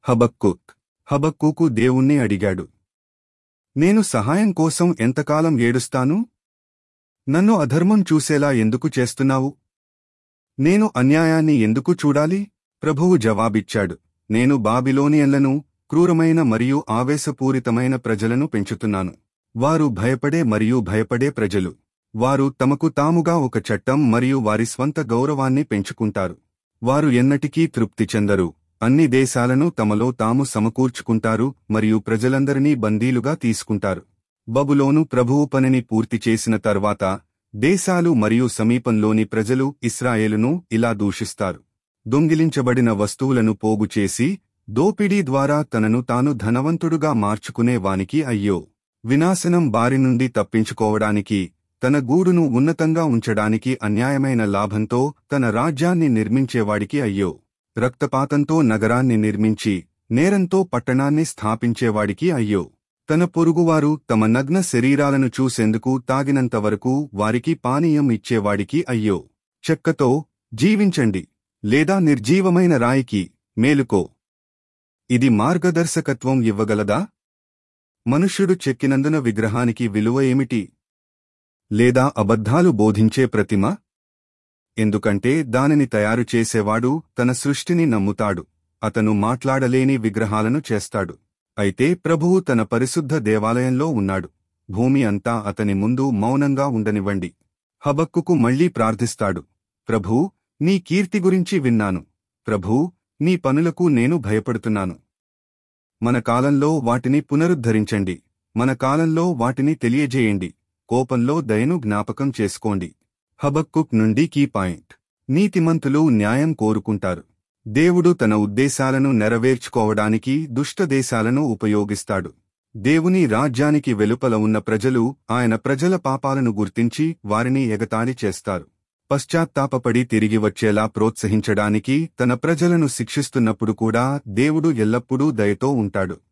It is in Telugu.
హబక్కుక్ హబక్కూకు దేవుణ్ణి అడిగాడు నేను సహాయం కోసం ఎంతకాలం ఏడుస్తాను నన్ను అధర్మం చూసేలా ఎందుకు చేస్తున్నావు నేను అన్యాయాన్ని ఎందుకు చూడాలి ప్రభువు జవాబిచ్చాడు నేను బాబిలోనియన్లను క్రూరమైన మరియు ఆవేశపూరితమైన ప్రజలను పెంచుతున్నాను వారు భయపడే మరియు భయపడే ప్రజలు వారు తమకు తాముగా ఒక చట్టం మరియు వారి స్వంత గౌరవాన్ని పెంచుకుంటారు వారు ఎన్నటికీ తృప్తి చెందరు అన్ని దేశాలను తమలో తాము సమకూర్చుకుంటారు మరియు ప్రజలందరినీ బందీలుగా తీసుకుంటారు బబులోను ప్రభువు పనిని పూర్తి చేసిన తర్వాత దేశాలు మరియు సమీపంలోని ప్రజలు ఇస్రాయేలును ఇలా దూషిస్తారు దొంగిలించబడిన వస్తువులను పోగు చేసి దోపిడీ ద్వారా తనను తాను ధనవంతుడుగా మార్చుకునే వానికి అయ్యో వినాశనం బారి నుండి తప్పించుకోవడానికి తన గూడును ఉన్నతంగా ఉంచడానికి అన్యాయమైన లాభంతో తన రాజ్యాన్ని నిర్మించేవాడికి అయ్యో రక్తపాతంతో నగరాన్ని నిర్మించి నేరంతో పట్టణాన్ని స్థాపించేవాడికి అయ్యో తన పొరుగువారు తమ నగ్న శరీరాలను చూసేందుకు తాగినంతవరకు వారికి పానీయం ఇచ్చేవాడికి అయ్యో చెక్కతో జీవించండి లేదా నిర్జీవమైన రాయికి మేలుకో ఇది మార్గదర్శకత్వం ఇవ్వగలదా మనుష్యుడు చెక్కినందున విగ్రహానికి విలువ ఏమిటి లేదా అబద్ధాలు బోధించే ప్రతిమ ఎందుకంటే దానిని తయారు చేసేవాడు తన సృష్టిని నమ్ముతాడు అతను మాట్లాడలేని విగ్రహాలను చేస్తాడు అయితే ప్రభువు తన పరిశుద్ధ దేవాలయంలో ఉన్నాడు భూమి అంతా అతని ముందు మౌనంగా ఉండనివ్వండి హబక్కుకు మళ్లీ ప్రార్థిస్తాడు ప్రభూ నీ కీర్తి గురించి విన్నాను ప్రభూ నీ పనులకు నేను భయపడుతున్నాను మన కాలంలో వాటిని పునరుద్ధరించండి మన కాలంలో వాటిని తెలియజేయండి కోపంలో దయను జ్ఞాపకం చేసుకోండి హబక్కుక్ నుండి కీ పాయింట్ నీతిమంతులు న్యాయం కోరుకుంటారు దేవుడు తన ఉద్దేశాలను నెరవేర్చుకోవడానికి దుష్ట దేశాలను ఉపయోగిస్తాడు దేవుని రాజ్యానికి వెలుపల ఉన్న ప్రజలు ఆయన ప్రజల పాపాలను గుర్తించి వారిని ఎగతాళి చేస్తారు పశ్చాత్తాపపడి తిరిగి వచ్చేలా ప్రోత్సహించడానికి తన ప్రజలను శిక్షిస్తున్నప్పుడు కూడా దేవుడు ఎల్లప్పుడూ దయతో ఉంటాడు